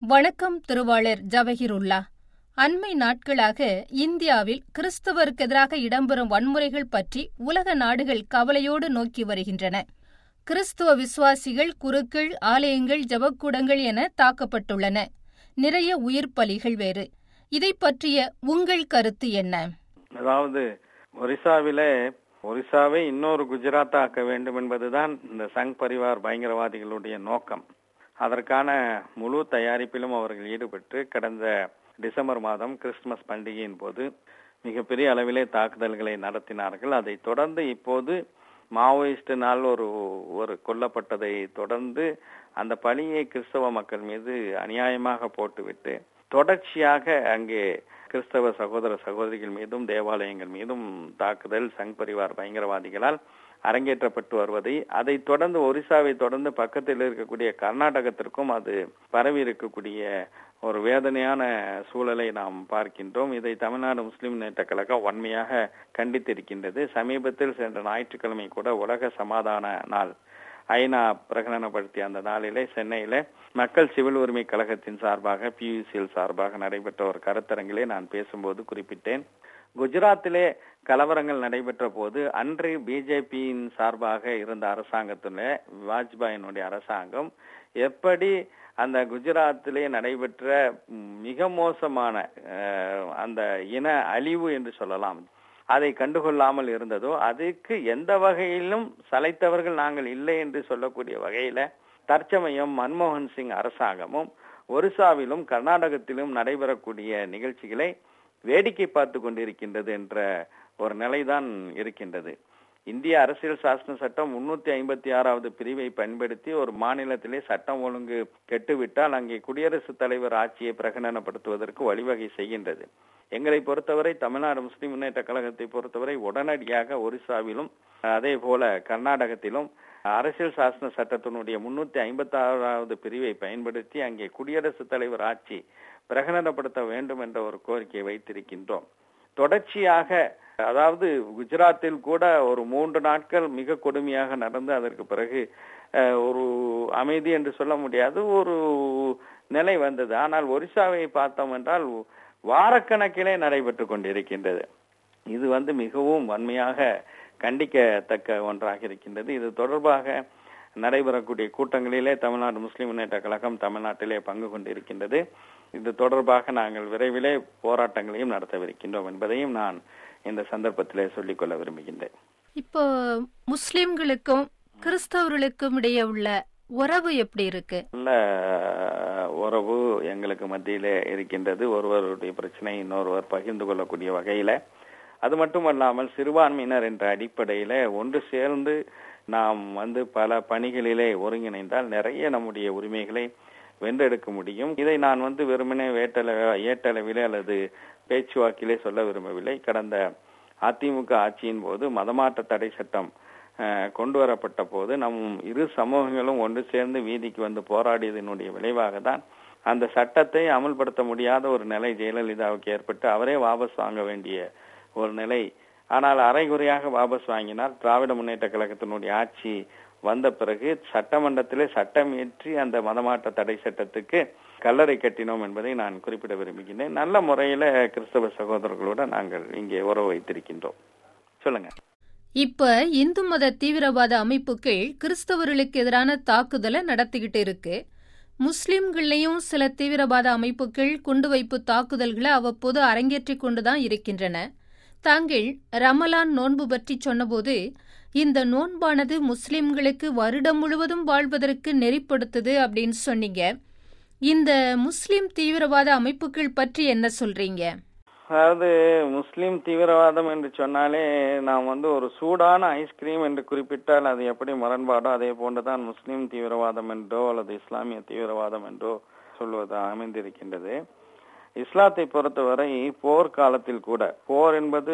வணக்கம் திருவாளர் ஜவஹிருல்லா அண்மை நாட்களாக இந்தியாவில் கிறிஸ்தவருக்கு எதிராக இடம்பெறும் வன்முறைகள் பற்றி உலக நாடுகள் கவலையோடு நோக்கி வருகின்றன கிறிஸ்துவ விசுவாசிகள் குருக்கள் ஆலயங்கள் ஜபக்கூடங்கள் என தாக்கப்பட்டுள்ளன நிறைய உயிர் பலிகள் வேறு இதை பற்றிய உங்கள் கருத்து என்ன அதாவது ஒரிசாவிலே ஒரிசாவை இன்னொரு குஜராத் ஆக்க வேண்டும் என்பதுதான் இந்த சங் பரிவார் பயங்கரவாதிகளுடைய நோக்கம் அதற்கான முழு தயாரிப்பிலும் அவர்கள் ஈடுபட்டு கடந்த டிசம்பர் மாதம் கிறிஸ்துமஸ் பண்டிகையின் போது மிகப்பெரிய அளவிலே தாக்குதல்களை நடத்தினார்கள் அதை தொடர்ந்து இப்போது மாவோயிஸ்டினால் ஒரு ஒரு கொல்லப்பட்டதை தொடர்ந்து அந்த பழியை கிறிஸ்தவ மக்கள் மீது அநியாயமாக போட்டுவிட்டு தொடர்ச்சியாக அங்கே கிறிஸ்தவ சகோதர சகோதரிகள் மீதும் தேவாலயங்கள் மீதும் தாக்குதல் சங் பரிவார் பயங்கரவாதிகளால் அரங்கேற்றப்பட்டு வருவதை அதை தொடர்ந்து ஒரிசாவை தொடர்ந்து பக்கத்தில் இருக்கக்கூடிய கர்நாடகத்திற்கும் அது பரவி இருக்கக்கூடிய ஒரு வேதனையான சூழலை நாம் பார்க்கின்றோம் இதை தமிழ்நாடு முஸ்லிம் முன்னேற்ற கழகம் வன்மையாக கண்டித்திருக்கின்றது சமீபத்தில் சென்ற ஞாயிற்றுக்கிழமை கூட உலக சமாதான நாள் ஐநா பிரகடனப்படுத்திய அந்த நாளிலே சென்னையில மக்கள் சிவில் உரிமை கழகத்தின் சார்பாக பியூசிஎல் சார்பாக நடைபெற்ற ஒரு கருத்தரங்கிலே நான் பேசும்போது குறிப்பிட்டேன் குஜராத்திலே கலவரங்கள் நடைபெற்ற போது அன்று பிஜேபியின் சார்பாக இருந்த அரசாங்கத்துல வாஜ்பாயினுடைய அரசாங்கம் எப்படி அந்த குஜராத்திலே நடைபெற்ற மிக மோசமான அந்த இன அழிவு என்று சொல்லலாம் அதை கண்டுகொள்ளாமல் இருந்ததோ அதுக்கு எந்த வகையிலும் சளைத்தவர்கள் நாங்கள் இல்லை என்று சொல்லக்கூடிய வகையில தற்சமயம் மன்மோகன் சிங் அரசாங்கமும் ஒரிசாவிலும் கர்நாடகத்திலும் நடைபெறக்கூடிய நிகழ்ச்சிகளை வேடிக்கை பார்த்து கொண்டிருக்கின்றது என்ற ஒரு நிலைதான் இருக்கின்றது இந்திய அரசியல் சாசன சட்டம் முன்னூத்தி ஐம்பத்தி ஆறாவது பிரிவை பயன்படுத்தி ஒரு மாநிலத்திலே சட்டம் ஒழுங்கு கெட்டுவிட்டால் அங்கே குடியரசுத் தலைவர் ஆட்சியை பிரகடனப்படுத்துவதற்கு வழிவகை செய்கின்றது எங்களை பொறுத்தவரை தமிழ்நாடு முஸ்லிம் முன்னேற்ற கழகத்தை பொறுத்தவரை உடனடியாக ஒரிசாவிலும் அதே போல கர்நாடகத்திலும் அரசியல் சாசன சட்டத்தினுடைய முன்னூத்தி ஐம்பத்தி ஆறாவது பிரிவை பயன்படுத்தி அங்கே குடியரசுத் தலைவர் ஆட்சி பிரகடனப்படுத்த வேண்டும் என்ற ஒரு கோரிக்கையை வைத்திருக்கின்றோம் தொடர்ச்சியாக அதாவது குஜராத்தில் கூட ஒரு மூன்று நாட்கள் மிக கொடுமையாக நடந்து அதற்கு பிறகு ஒரு அமைதி என்று சொல்ல முடியாது ஒரு நிலை வந்தது ஆனால் ஒரிசாவை பார்த்தோம் என்றால் வாரக்கணக்கிலே நடைபெற்று கொண்டிருக்கின்றது இது வந்து மிகவும் வன்மையாக கண்டிக்கத்தக்க ஒன்றாக இருக்கின்றது இது தொடர்பாக நடைபெறக்கூடிய கூட்டங்களிலே தமிழ்நாடு முஸ்லிம் முன்னேற்ற கழகம் தமிழ்நாட்டிலே பங்கு கொண்டிருக்கின்றது இது தொடர்பாக நாங்கள் விரைவிலே போராட்டங்களையும் நடத்தவிருக்கின்றோம் என்பதையும் நான் இந்த சந்தர்ப்பத்திலே சொல்லிக்கொள்ள விரும்புகின்றேன் இப்போ முஸ்லிம்களுக்கும் கிறிஸ்தவர்களுக்கும் இடையே உள்ள உறவு எப்படி இருக்கு நல்ல உறவு எங்களுக்கு மத்தியிலே இருக்கின்றது ஒருவருடைய பிரச்சனை இன்னொருவர் பகிர்ந்து கொள்ளக்கூடிய வகையில அது மட்டுமல்லாமல் சிறுபான்மையினர் என்ற அடிப்படையில ஒன்று சேர்ந்து நாம் வந்து பல பணிகளிலே ஒருங்கிணைந்தால் நிறைய நம்முடைய உரிமைகளை வென்றெடுக்க முடியும் இதை நான் வந்து வெறுமனே வேட்டள ஏட்டளவிலே அல்லது பேச்சுவாக்கிலே சொல்ல விரும்பவில்லை கடந்த அதிமுக ஆட்சியின் போது மதமாற்ற தடை சட்டம் கொண்டு வரப்பட்ட போது நம் இரு சமூகங்களும் ஒன்று சேர்ந்து வீதிக்கு வந்து போராடியதனுடைய விளைவாக தான் அந்த சட்டத்தை அமல்படுத்த முடியாத ஒரு நிலை ஜெயலலிதாவுக்கு ஏற்பட்டு அவரே வாபஸ் வாங்க வேண்டிய ஒரு நிலை ஆனால் அரைகுறையாக வாபஸ் வாங்கினார் திராவிட முன்னேற்ற கழகத்தினுடைய ஆட்சி வந்த பிறகு சட்டமன்றத்திலே சட்டம் இயற்றி அந்த மதமாற்ற தடை சட்டத்துக்கு கல்லறை கட்டினோம் என்பதை நான் குறிப்பிட விரும்புகின்றேன் நல்ல முறையில கிறிஸ்தவ சகோதரர்களோட நாங்கள் இங்கே உறவு வைத்திருக்கின்றோம் சொல்லுங்க இப்ப இந்து மத தீவிரவாத அமைப்புகள் கிறிஸ்தவர்களுக்கு எதிரான தாக்குதலை நடத்திக்கிட்டு இருக்கு முஸ்லிம்கள்லையும் சில தீவிரவாத அமைப்புகள் குண்டு வைப்பு தாக்குதல்களை அவ்வப்போது அரங்கேற்றிக் கொண்டுதான் இருக்கின்றன தாங்கள் ரமலான் நோன்பு பற்றி சொன்னபோது இந்த நோன்பானது முஸ்லிம்களுக்கு வருடம் முழுவதும் வாழ்வதற்கு நெறிப்படுத்துது அப்படின்னு சொன்னீங்க இந்த முஸ்லிம் தீவிரவாத அமைப்புகள் பற்றி என்ன சொல்றீங்க அதாவது முஸ்லிம் தீவிரவாதம் என்று சொன்னாலே நாம் வந்து ஒரு சூடான ஐஸ்கிரீம் என்று குறிப்பிட்டால் அது எப்படி முரண்பாடோ அதே போன்றுதான் முஸ்லிம் தீவிரவாதம் என்றோ அல்லது இஸ்லாமிய தீவிரவாதம் என்றோ சொல்வது அமைந்திருக்கின்றது இஸ்லாத்தை பொறுத்தவரை போர்க்காலத்தில் கூட போர் என்பது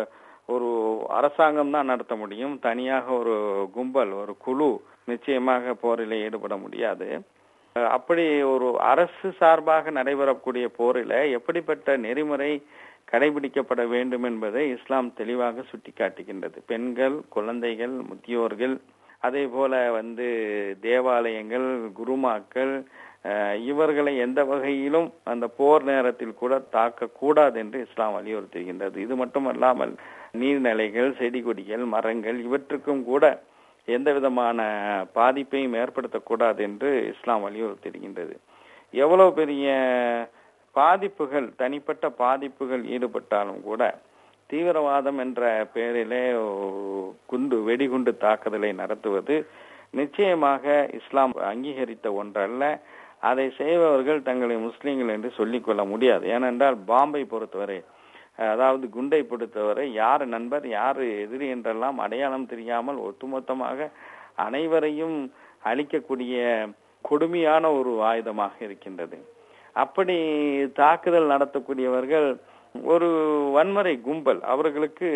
ஒரு அரசாங்கம் தான் நடத்த முடியும் தனியாக ஒரு கும்பல் ஒரு குழு நிச்சயமாக போரில் ஈடுபட முடியாது அப்படி ஒரு அரசு சார்பாக நடைபெறக்கூடிய போரில எப்படிப்பட்ட நெறிமுறை கடைபிடிக்கப்பட வேண்டும் என்பதை இஸ்லாம் தெளிவாக சுட்டிக்காட்டுகின்றது பெண்கள் குழந்தைகள் முதியோர்கள் அதே போல வந்து தேவாலயங்கள் குருமாக்கள் இவர்களை எந்த வகையிலும் அந்த போர் நேரத்தில் கூட தாக்க கூடாது என்று இஸ்லாம் வலியுறுத்துகின்றது இது மட்டுமல்லாமல் நீர்நிலைகள் செடி கொடிகள் மரங்கள் இவற்றுக்கும் கூட எந்த விதமான பாதிப்பையும் ஏற்படுத்தக்கூடாது என்று இஸ்லாம் வலியுறுத்தியிருக்கின்றது எவ்வளவு பெரிய பாதிப்புகள் தனிப்பட்ட பாதிப்புகள் ஈடுபட்டாலும் கூட தீவிரவாதம் என்ற பெயரிலே குண்டு வெடிகுண்டு தாக்குதலை நடத்துவது நிச்சயமாக இஸ்லாம் அங்கீகரித்த ஒன்றல்ல அதை செய்பவர்கள் தங்களை முஸ்லீம்கள் என்று சொல்லிக்கொள்ள முடியாது ஏனென்றால் பாம்பை பொறுத்தவரை அதாவது குண்டை பொறுத்தவரை யார் நண்பர் யார் எதிரி என்றெல்லாம் அடையாளம் தெரியாமல் ஒட்டுமொத்தமாக அனைவரையும் அழிக்கக்கூடிய கொடுமையான ஒரு ஆயுதமாக இருக்கின்றது அப்படி தாக்குதல் நடத்தக்கூடியவர்கள் ஒரு வன்முறை கும்பல் அவர்களுக்கு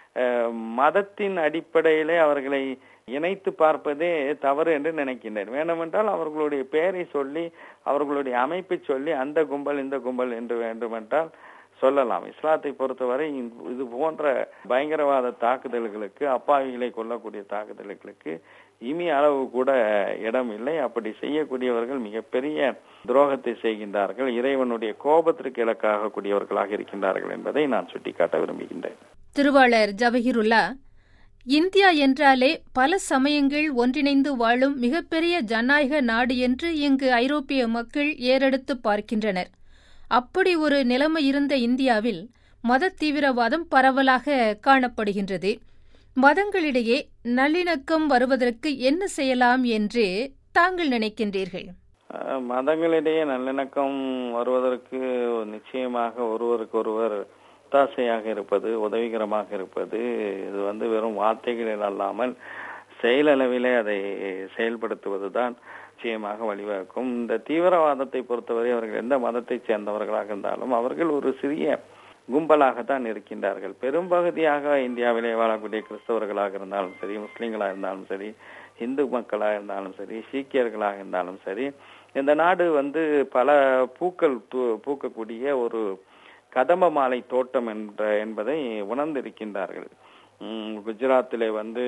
மதத்தின் அடிப்படையிலே அவர்களை இணைத்து பார்ப்பதே தவறு என்று நினைக்கின்றனர் வேண்டுமென்றால் அவர்களுடைய பெயரை சொல்லி அவர்களுடைய அமைப்பை சொல்லி அந்த கும்பல் இந்த கும்பல் என்று வேண்டுமென்றால் சொல்லலாம் இஸ்லாத்தை பொறுத்தவரை இது போன்ற பயங்கரவாத தாக்குதல்களுக்கு அப்பாவிகளை கொல்லக்கூடிய தாக்குதல்களுக்கு இமி அளவு கூட இடம் இல்லை அப்படி செய்யக்கூடியவர்கள் மிகப்பெரிய துரோகத்தை செய்கின்றார்கள் இறைவனுடைய கோபத்திற்கு இலக்காகக்கூடியவர்களாக இருக்கின்றார்கள் என்பதை நான் சுட்டிக்காட்ட விரும்புகின்றேன் திருவாளர் ஜவஹிருல்லா இந்தியா என்றாலே பல சமயங்கள் ஒன்றிணைந்து வாழும் மிகப்பெரிய ஜனநாயக நாடு என்று இங்கு ஐரோப்பிய மக்கள் ஏறெடுத்து பார்க்கின்றனர் அப்படி ஒரு நிலைமை இருந்த இந்தியாவில் மத தீவிரவாதம் பரவலாக காணப்படுகின்றது மதங்களிடையே நல்லிணக்கம் வருவதற்கு என்ன செய்யலாம் என்று தாங்கள் நினைக்கின்றீர்கள் மதங்களிடையே நல்லிணக்கம் வருவதற்கு நிச்சயமாக ஒருவருக்கு ஒருவர் ஒத்தாசையாக இருப்பது உதவிகரமாக இருப்பது இது வந்து வெறும் வார்த்தைகளில் அல்லாமல் செயலளவிலே அதை செயல்படுத்துவதுதான் நிச்சயமாக வழிவகுக்கும் இந்த தீவிரவாதத்தை பொறுத்தவரை அவர்கள் எந்த மதத்தை சேர்ந்தவர்களாக இருந்தாலும் அவர்கள் ஒரு சிறிய கும்பலாகத்தான் இருக்கின்றார்கள் பெரும்பகுதியாக இந்தியாவிலே வாழக்கூடிய கிறிஸ்தவர்களாக இருந்தாலும் சரி முஸ்லிம்களாக இருந்தாலும் சரி இந்து மக்களாக இருந்தாலும் சரி சீக்கியர்களாக இருந்தாலும் சரி இந்த நாடு வந்து பல பூக்கள் பூக்கக்கூடிய ஒரு கதம்ப மாலை தோட்டம் என்ற என்பதை உணர்ந்திருக்கின்றார்கள் குஜராத்திலே வந்து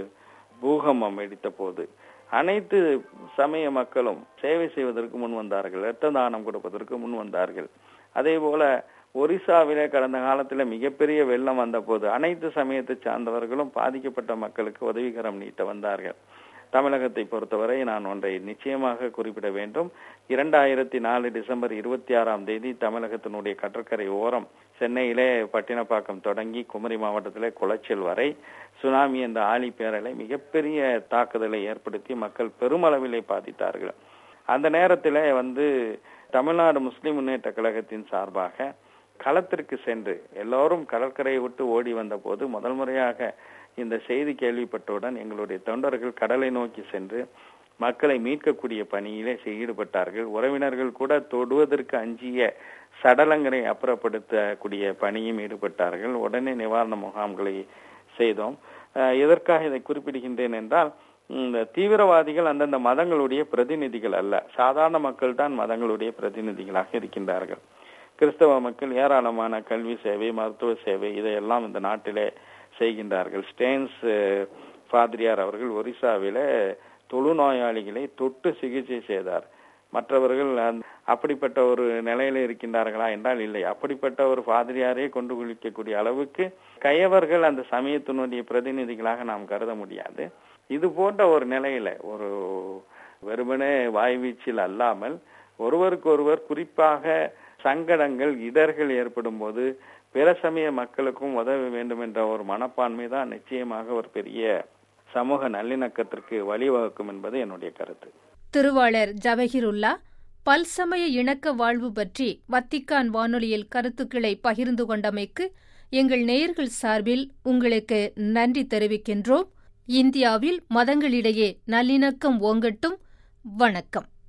பூகம்பம் வெடித்த போது அனைத்து சமய மக்களும் சேவை செய்வதற்கு முன் வந்தார்கள் இரத்த தானம் கொடுப்பதற்கு முன் வந்தார்கள் அதே போல ஒரிசாவிலே கடந்த காலத்தில் மிகப்பெரிய வெள்ளம் வந்த போது அனைத்து சமயத்தை சார்ந்தவர்களும் பாதிக்கப்பட்ட மக்களுக்கு உதவிகரம் நீட்ட வந்தார்கள் தமிழகத்தை பொறுத்தவரை நான் ஒன்றை நிச்சயமாக குறிப்பிட வேண்டும் இரண்டாயிரத்தி நாலு டிசம்பர் இருபத்தி ஆறாம் தேதி தமிழகத்தினுடைய கடற்கரை ஓரம் சென்னையிலே பட்டினப்பாக்கம் தொடங்கி குமரி மாவட்டத்திலே குளச்சல் வரை சுனாமி என்ற ஆழி பேரலை மிகப்பெரிய தாக்குதலை ஏற்படுத்தி மக்கள் பெருமளவிலே பாதித்தார்கள் அந்த நேரத்தில் வந்து தமிழ்நாடு முஸ்லிம் முன்னேற்ற கழகத்தின் சார்பாக களத்திற்கு சென்று எல்லோரும் கடற்கரையை விட்டு ஓடி வந்த போது முதல் முறையாக இந்த செய்தி கேள்விப்பட்டவுடன் எங்களுடைய தொண்டர்கள் கடலை நோக்கி சென்று மக்களை மீட்கக்கூடிய பணியிலே ஈடுபட்டார்கள் உறவினர்கள் கூட தொடுவதற்கு அஞ்சிய சடலங்களை அப்புறப்படுத்தக்கூடிய பணியும் ஈடுபட்டார்கள் உடனே நிவாரண முகாம்களை செய்தோம் எதற்காக இதை குறிப்பிடுகின்றேன் என்றால் இந்த தீவிரவாதிகள் அந்தந்த மதங்களுடைய பிரதிநிதிகள் அல்ல சாதாரண மக்கள் தான் மதங்களுடைய பிரதிநிதிகளாக இருக்கின்றார்கள் கிறிஸ்தவ மக்கள் ஏராளமான கல்வி சேவை மருத்துவ சேவை இதையெல்லாம் இந்த நாட்டிலே செய்கின்றார்கள் ஸ்டேன்ஸ் பாதிரியார் அவர்கள் ஒரிசாவில தொழுநோயாளிகளை தொட்டு சிகிச்சை செய்தார் மற்றவர்கள் அப்படிப்பட்ட ஒரு நிலையில இருக்கின்றார்களா என்றால் இல்லை அப்படிப்பட்ட ஒரு பாதிரியாரே கொண்டு குளிக்கக்கூடிய அளவுக்கு கயவர்கள் அந்த சமயத்தினுடைய பிரதிநிதிகளாக நாம் கருத முடியாது இது போன்ற ஒரு நிலையில ஒரு வெறுமனே வாய்வீச்சில் அல்லாமல் ஒருவருக்கு ஒருவர் குறிப்பாக சங்கடங்கள் இடர்கள் ஏற்படும் போது பிற சமய மக்களுக்கும் உதவ வேண்டும் என்ற ஒரு மனப்பான்மை தான் நிச்சயமாக ஒரு பெரிய சமூக நல்லிணக்கத்திற்கு வழிவகுக்கும் என்பது என்னுடைய கருத்து திருவாளர் ஜவஹிருல்லா பல்சமய இணக்க வாழ்வு பற்றி வத்திக்கான் வானொலியில் கருத்துக்களை பகிர்ந்து கொண்டமைக்கு எங்கள் நேயர்கள் சார்பில் உங்களுக்கு நன்றி தெரிவிக்கின்றோம் இந்தியாவில் மதங்களிடையே நல்லிணக்கம் ஓங்கட்டும் வணக்கம்